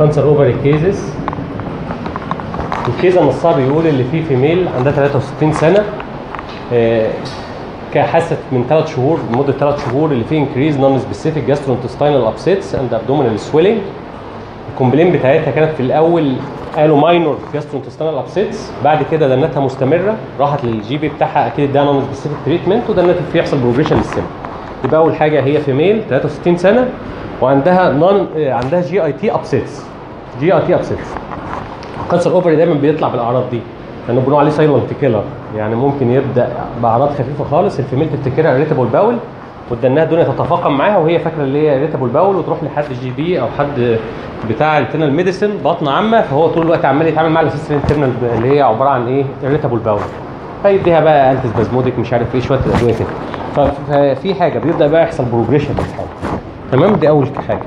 كانسر اوفري كيزز الكيزه نصها بيقول اللي فيه فيميل عندها 63 سنه آه، كان حست من ثلاث شهور لمده ثلاث شهور اللي فيه انكريز نون سبيسيفيك جاسترونتستينال ابسيتس اند ابدومينال سويلنج الكومبلين بتاعتها كانت في الاول قالوا ماينور جاسترونتستينال ابسيتس بعد كده دنتها مستمره راحت للجي بي بتاعها اكيد اداها نون سبيسيفيك تريتمنت ودنت في يحصل بروجريشن للسن يبقى اول حاجه هي فيميل 63 سنه وعندها نون عندها جي اي تي ابسيتس جي اي تي ابسيتس الكانسر اوفري دايما بيطلع بالاعراض دي لانه بنقول عليه سايلنت كيلر يعني ممكن يبدا باعراض خفيفه خالص الفيميل تفتكرها اريتابل باول وتدناها الدنيا تتفاقم معاها وهي فاكره اللي هي اريتابل باول وتروح لحد جي بي او حد بتاع الانترنال ميديسن بطن عامه فهو طول الوقت عمال يتعامل مع الاسيستنت انترنال اللي هي عباره عن ايه اريتابل باول فيديها بقى انتس بازموديك مش عارف ايه شويه الادويه كده ف- ففي حاجه بيبدا بقى يحصل بروجريشن في الحاله تمام دي اول حاجه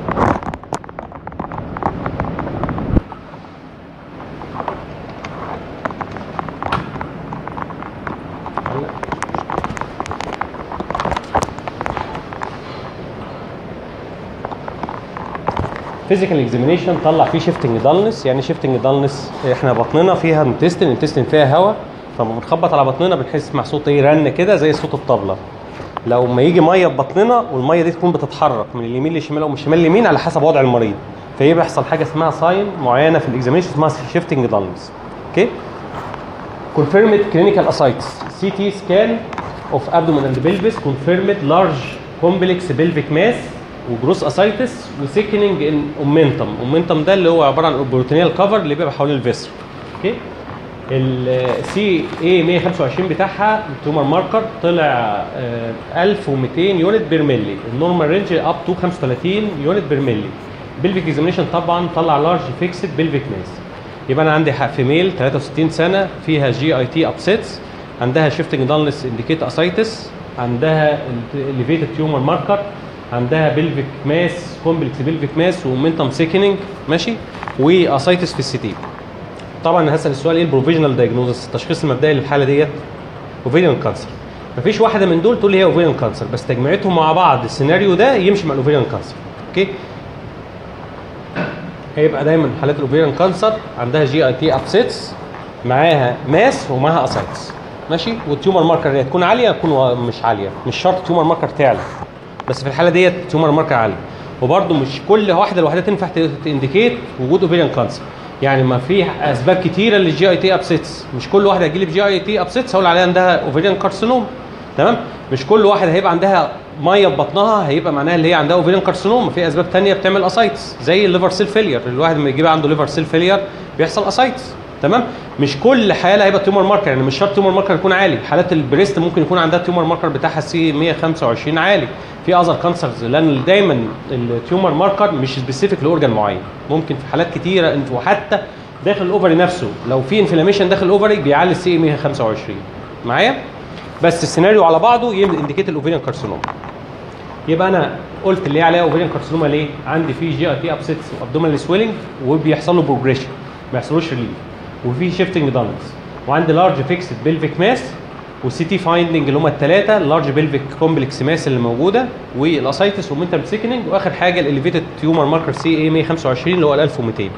فيزيكال اكزامينيشن طلع فيه شيفتنج دالنس يعني شيفتنج دالنس احنا بطننا فيها انتستين الانتستين فيها هواء فلما بنخبط على بطننا بنحس مع صوت ايه رن كده زي صوت الطبله لو ما يجي ميه في بطننا والميه دي تكون بتتحرك من اليمين للشمال او من الشمال لليمين على حسب وضع المريض فيبقى بيحصل حاجه اسمها ساين معينه في الاكزامينشن اسمها شيفتنج دالنس اوكي confirmed clinical ascites CT scan of abdomen and pelvis confirmed large complex pelvic mass وجروس اسايتس وسيكننج ان اومنتم اومنتم ده اللي هو عباره عن البروتينيال كفر اللي بيبقى حوالين الفيسر اوكي السي اي 125 بتاعها التومر ماركر طلع آه، 1200 يونت بير ملي النورمال رينج اب تو 35 يونت بير ملي بلفيك اكزامينشن طبعا طلع لارج فيكسد بلفيك ماس يبقى انا عندي حق فيميل 63 سنه فيها جي اي تي ابسيتس عندها شيفتنج دانلس انديكيت اسايتس عندها اليفيتد تيومر ماركر عندها بلفيك ماس كومبلكس بلفيك ماس ومنتم سيكننج ماشي واسايتس في السي تي طبعا هسال السؤال ايه البروفيجنال دايجنوزس التشخيص المبدئي للحاله ديت اوفيريان كانسر مفيش واحده من دول تقول لي هي اوفيريان كانسر بس تجميعتهم مع بعض السيناريو ده يمشي مع الاوفيريان كانسر اوكي هيبقى دايما حالات الاوفيريان كانسر عندها جي اي تي ابسيتس معاها ماس ومعاها اسايتس ماشي والتيومر ماركر يا تكون عاليه تكون و- مش عاليه مش شرط تيومر ماركر تعلى بس في الحاله ديت تيومر ماركر عالي وبرده مش كل واحده لوحدها تنفع تنديكيت وجود اوفيريان كانسر يعني ما في اسباب كتيره للجي اي تي ابسيتس مش كل واحده هتجي لي بجي اي تي ابسيتس هقول عليها عندها اوفيريان كارسينوم تمام مش كل واحده هيبقى عندها ميه في بطنها هيبقى معناها اللي هي عندها اوفيريان كارسينوم في اسباب تانية بتعمل اسايتس زي الليفر سيل فيلير الواحد لما يجيب عنده ليفر سيل فيلير بيحصل اسايتس تمام مش كل حاله هيبقى تيومر ماركر يعني مش شرط تيومر ماركر يكون عالي حالات البريست ممكن يكون عندها تيومر ماركر بتاعها سي 125 عالي في اذر كانسرز لان دايما التيومر ماركر مش سبيسيفيك لاورجن معين ممكن في حالات كتيره انت وحتى داخل الاوفري نفسه لو في انفلاميشن داخل الاوفري بيعلي السي 125 معايا بس السيناريو على بعضه ينديكيت الاوفريان كارسينوما يبقى انا قلت اللي هي عليها اوفريان كارسينوما ليه؟ عندي في جي اي تي ابسيتس وابدومينال سويلنج وبيحصل له بروجريشن ما يحصلوش ريليف وفي شيفتنج دانلز وعندي لارج فيكسد بيلفيك ماس والسي تي فايندنج اللي هم الثلاثه اللارج بيلفيك كومبلكس ماس اللي موجوده والاسايتس والمنتال سيكننج واخر حاجه الاليفيتد تيومر ماركر سي اي 125 اللي هو ال 1200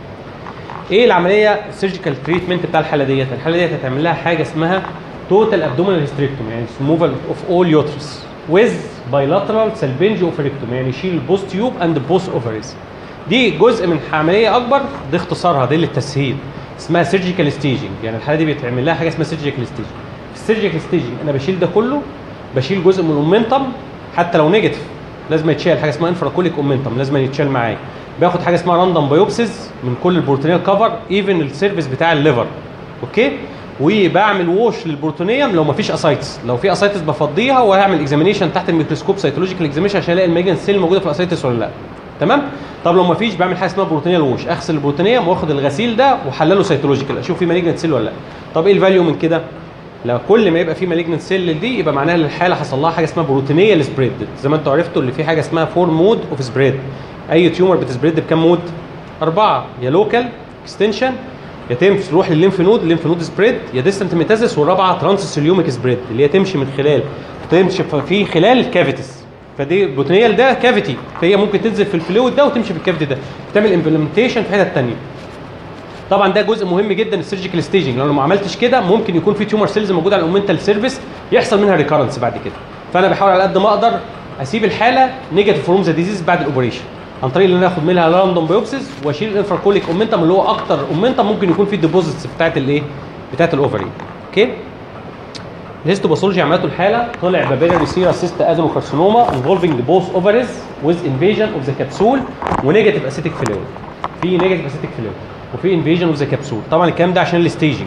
ايه العمليه السيرجيكال تريتمنت بتاع الحاله ديت الحاله ديت هتعمل لها حاجه اسمها توتال ابدومينال هيستريكتوم يعني ريموفال اوف اول يوترس ويز بايلاترال سلبنج اوفريكتوم يعني يشيل البوست تيوب اند بوست اوفريز دي جزء من عمليه اكبر دي اختصارها دي للتسهيل اسمها سيرجيكال ستيجنج يعني الحاله دي بيتعمل لها حاجه اسمها سيرجيكال ستيجنج في السيرجيكال ستيجنج انا بشيل ده كله بشيل جزء من الاومنتم حتى لو نيجاتيف لازم يتشال حاجه اسمها انفراكوليك اومنتم لازم يتشال معايا باخد حاجه اسمها راندوم بايوبسيز من كل البروتينيال كفر ايفن السيرفيس بتاع الليفر اوكي وبعمل ووش للبروتونيوم لو مفيش اسايتس لو في اسايتس بفضيها وهعمل اكزامينيشن تحت الميكروسكوب سيتولوجيكال اكزامينيشن عشان الاقي الميجن سيل موجوده في الاسايتس ولا لا تمام طب لو مفيش بعمل حاجه اسمها بروتينيال ووش اغسل البروتينيوم واخد الغسيل ده واحلله سيتولوجيكال اشوف في مالجنت سيل ولا لا طب ايه الفاليو من كده لو كل ما يبقى في مالجنت سيل دي يبقى معناها ان الحاله حصل لها حاجه اسمها بروتينيال سبريد زي ما انتوا عرفتوا اللي في حاجه اسمها فور مود اوف سبريد اي تيومر بتسبريد بكام مود اربعه يا لوكال اكستنشن يا تمشي تروح للليمف نود الليمف نود سبريد يا ديستنت ميتازيس والرابعه ترانسسيليوميك سبريد اللي هي تمشي من خلال تمشي في خلال الكافيتس فدي بوتنيال ده كافيتي فهي ممكن تنزل في الفلويد ده وتمشي في الكافيتي ده تعمل امبلمنتيشن في حته ثانيه طبعا ده جزء مهم جدا السيرجيكال ستيجنج لو ما عملتش كده ممكن يكون في تيومر سيلز موجوده على الاومنتال سيرفيس يحصل منها ريكارنس بعد كده فانا بحاول على قد ما اقدر اسيب الحاله نيجاتيف فروم ذا ديزيز بعد الاوبريشن عن طريق ان انا اخد منها راندوم بايوبسيس واشيل الانفراكوليك اومنتم اللي هو اكتر اومنتم ممكن يكون فيه الديبوزيتس بتاعت الايه بتاعت الاوفري اوكي الهيستوباثولوجي عملته الحاله طلع بابيلاري سيرا سيست ادينوكارسينوما انفولفنج بوث اوفريز ويز انفيجن اوف ذا كبسول ونيجاتيف اسيتيك فلويد في نيجاتيف اسيتيك فلويد وفي انفيجن اوف ذا كبسول طبعا الكلام ده عشان الستيجنج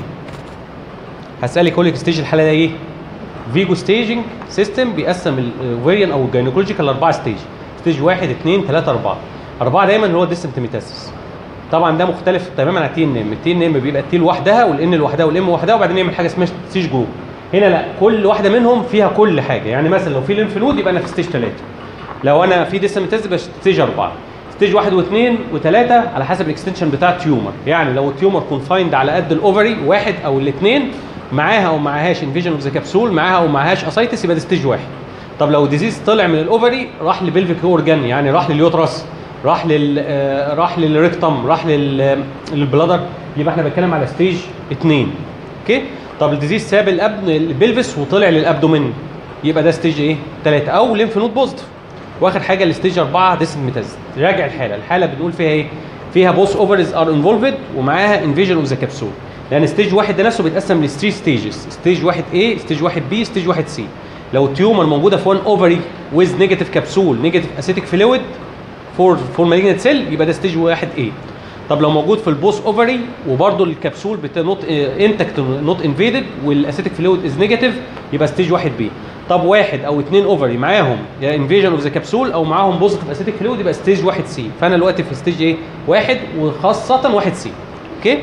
هسالك اقول لك ستيج الحاله ده ايه فيجو ستيجنج سيستم بيقسم الاوفيريان او الجينيكولوجيكال لاربعه ستيج ستيج واحد اثنين ثلاثه اربعه اربعه دايما اللي هو ديستنت ميتاسيس طبعا ده مختلف تماما عن التي ان ام التي ان ام بيبقى التي لوحدها والان لوحدها والام لوحدها وبعدين يعمل حاجه اسمها ستيج جروب هنا لا كل واحده منهم فيها كل حاجه يعني مثلا لو في ليمف نود يبقى انا في ستيج ثلاثه لو انا في ديستنت ميتاسيس يبقى ستيج اربعه ستيج واحد واثنين وثلاثه على حسب الاكستنشن بتاع التيومر يعني لو التيومر كونفايند على قد الاوفري واحد او الاثنين معاها او معاهاش انفيجن اوف ذا كبسول معاها او معاهاش اسايتس يبقى ده ستيج واحد طب لو ديزيز طلع من الاوفري راح لبلفيك اورجان يعني راح لليوترس راح لل آه، راح للريكتم راح لل للبلادر يبقى احنا بنتكلم على ستيج اثنين اوكي طب الديزيز ساب الابن البلفس وطلع للابدومين يبقى ده ستيج ايه؟ ثلاثه او ليمف نود بوزيتيف واخر حاجه الستيج اربعه ديسم ميتاز راجع الحاله الحاله بنقول فيها ايه؟ فيها بوث اوفرز ار انفولفد ومعاها انفيجن اوف ذا كبسول لان ستيج واحد ده نفسه بيتقسم ل 3 ستيجز ستيج واحد A ستيج واحد B ستيج واحد C لو التيومر موجوده في 1 اوفري ويز نيجاتيف كبسول نيجاتيف اسيتيك فلويد فور فور مالجنت سيل يبقى ده ستيج واحد A طب لو موجود في البوس اوفري وبرده الكبسول بتاع نوت انتكت نوت انفيدد والاسيتيك فلويد از نيجاتيف يبقى ستيج واحد بي طب واحد او اثنين اوفري معاهم يا انفيجن اوف ذا كبسول او معاهم بوزيتيف اسيتيك فلويد يبقى ستيج واحد سي فانا دلوقتي في ستيج ايه؟ واحد وخاصه واحد سي اوكي؟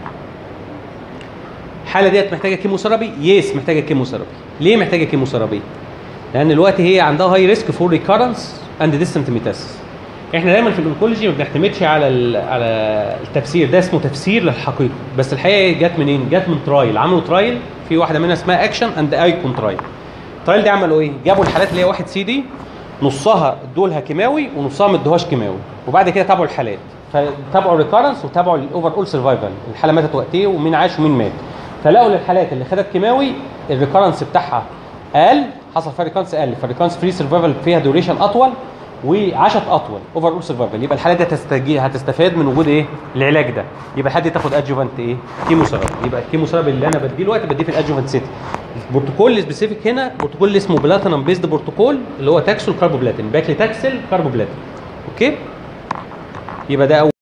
الحاله ديت محتاجه كيموثيرابي يس محتاجه كيموثيرابي ليه محتاجه كيموثيرابي لان دلوقتي هي عندها هاي ريسك فور ريكارنس اند ديستنت ميتاسيس احنا دايما في الاونكولوجي ما بنعتمدش على ال- على التفسير ده اسمه تفسير للحقيقه بس الحقيقه جت منين جت من ترايل عملوا ترايل في واحده منها اسمها اكشن اند ايكون ترايل الترايل دي عملوا ايه جابوا الحالات اللي هي واحد سي دي نصها ادولها كيماوي ونصها ما ادوهاش كيماوي وبعد كده تابعوا الحالات فتابعوا الريكارنس وتابعوا الاوفر اول سرفايفل الحاله ماتت وقت ايه ومين عاش ومين مات فلقوا للحالات اللي خدت كيماوي الريكارنس بتاعها اقل حصل فيها ريكارنس اقل فالريكارنس فري سرفايفل فيها ديوريشن اطول وعاشت اطول اوفر اول سرفايفل يبقى الحاله دي هتستجي هتستفاد من وجود ايه العلاج ده يبقى الحاله دي تاخد ادجوفانت ايه كيموثيرابي يبقى الكيموثيرابي اللي انا بديه دلوقتي بديه في الادجوفانت سيتي البروتوكول سبيسيفيك هنا بروتوكول اللي اسمه بلاتينم بيزد بروتوكول اللي هو تاكسول كاربوبلاتين باكلي تاكسل كاربوبلاتين اوكي يبقى ده اول